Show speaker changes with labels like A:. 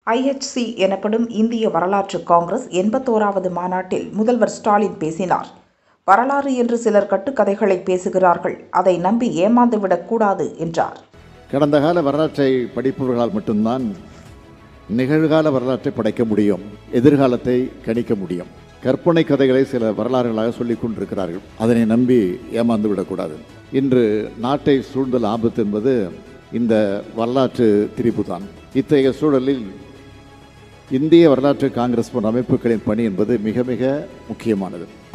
A: ஐஎச்சி எனப்படும் இந்திய வரலாற்று காங்கிரஸ் எண்பத்தோராவது மாநாட்டில் முதல்வர் ஸ்டாலின் பேசினார் வரலாறு என்று சிலர் கட்டுக்கதைகளை பேசுகிறார்கள் அதை நம்பி ஏமாந்துவிடக் கூடாது என்றார்
B: கடந்த கால வரலாற்றை படிப்பவர்களால் மட்டும்தான் நிகழ்கால வரலாற்றை படைக்க முடியும் எதிர்காலத்தை கணிக்க முடியும் கற்பனை கதைகளை சில வரலாறுகளாக சொல்லிக் கொண்டிருக்கிறார்கள் அதனை நம்பி ஏமாந்து விடக்கூடாது இன்று நாட்டை சூழ்ந்தல் ஆபத்து என்பது இந்த வரலாற்று திரிபு தான் இத்தகைய சூழலில் இந்திய வரலாற்று காங்கிரஸ் போன்ற அமைப்புகளின் பணி என்பது மிக மிக முக்கியமானது